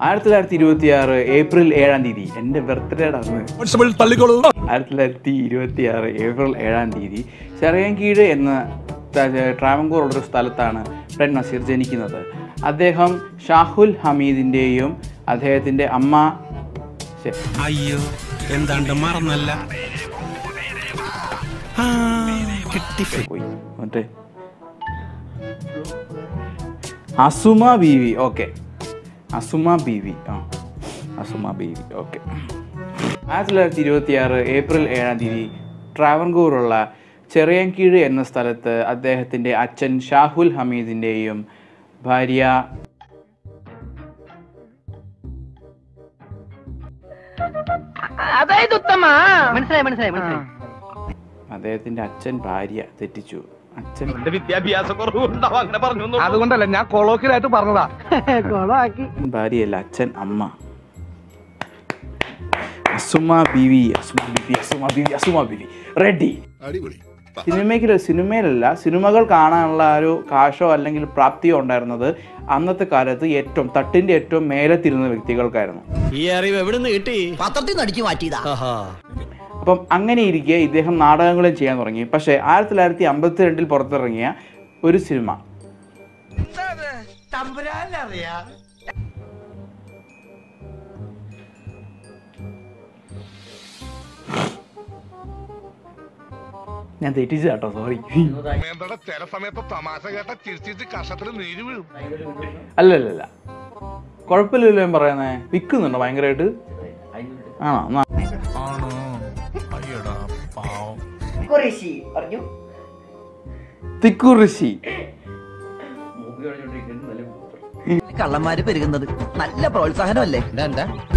ആയിരത്തി തൊള്ളായിരത്തി ഇരുപത്തി ആറ് ഏപ്രിൽ ഏഴാം തീയതി എൻ്റെ ബർത്ത്ഡേയുടെ അന്ന് ആയിരത്തി തൊള്ളായിരത്തി ഇരുപത്തി ആറ് ഏപ്രിൽ ഏഴാം തീയതി ചെറിയൻകീഴ് എന്ന ത- ട്രാവൻകൂർ ഉള്ളൊരു സ്ഥലത്താണ് ഫ്രണ്ട് നസീർ ജനിക്കുന്നത് അദ്ദേഹം ഷാഹുൽ ഹമീദിൻ്റെയും അദ്ദേഹത്തിൻ്റെ അമ്മ ശ്ശെ, അയ്യോ എന്താണ്ട് മറന്നല്ല ആ, കിട്ടി പോയി മറ്റേ അസുമ ബീവി ഓക്കെ അസുമ ബീവി ആ അസുമ ബീവി ഓക്കെ ആയിരത്തി തൊള്ളായിരത്തി ഇരുപത്തി ആറ് ഏപ്രിൽ ഏഴാം തീയതി ട്രാവൻകൂറുള്ള ചെറിയൻകീഴ് എന്ന സ്ഥലത്ത് അദ്ദേഹത്തിൻ്റെ അച്ഛൻ ഷാഹുൽ ഹമീദിൻ്റെയും ഭാര്യ അതായത് ഉത്തമ മനസ്സിലായി മനസ്സിലായി മനസ്സിലായി അദ്ദേഹത്തിൻ്റെ അച്ഛൻ ഭാര്യ തെറ്റിച്ചു അച്ഛൻ വിദ്യാഭ്യാസ കുറവുണ്ടാവും അങ്ങനെ പറഞ്ഞു അതുകൊണ്ടല്ല ഞാൻ കൊളോക്കിലായിട്ട് പറഞ്ഞതാ കൊളാക്കി ഭാര്യയല്ല അച്ഛൻ അമ്മ അസുമ ബിവി അസുമ ബിവി അസുമ ബിവി അസുമ ബിവി റെഡി അടിപൊളി സിനിമയ്ക്ക് സിനിമയിലല്ല സിനിമകൾ കാണാനുള്ള ഒരു കാശോ അല്ലെങ്കിൽ പ്രാപ്തിയോ ഉണ്ടായിരുന്നത് അന്നത്തെ കാലത്ത് ഏറ്റവും തട്ടിന്റെ ഏറ്റവും മേലെത്തിരുന്ന വ്യക്തികൾക്കായിരുന്നു ഈ അറിവ് എവിടുന്ന് കിട്ടി പത്രത്തിൽ നിന്ന് അടിച്ചു മാറ്റിയതാ അപ്പം അങ്ങനെ ഇരിക്കെ ഇദ്ദേഹം നാടകങ്ങളും ചെയ്യാൻ തുടങ്ങി പക്ഷേ ആയിരത്തി തൊള്ളായിരത്തി അമ്പത്തി രണ്ടിൽ പുറത്തിറങ്ങിയ ഒരു സിനിമ ഞാൻ തെറ്റിച്ചു കേട്ടോ സോറി എന്താ ചില സമയത്ത് തമാശ കേട്ട ചിരിച്ചിട്ട് കഷത്തിന് നീര് വീഴും അല്ലല്ലല്ല കുഴപ്പമില്ലല്ലോ ഞാൻ പറയുന്നേ വിൽക്കുന്നുണ്ടോ ഭയങ്കരമായിട്ട് ആണോ എന്നാ കുറേശ്ശി പറഞ്ഞു തിക്കുറിശി കള്ളന്മാര് പെരുകുന്നത് നല്ല പ്രോത്സാഹനമല്ലേ എന്താ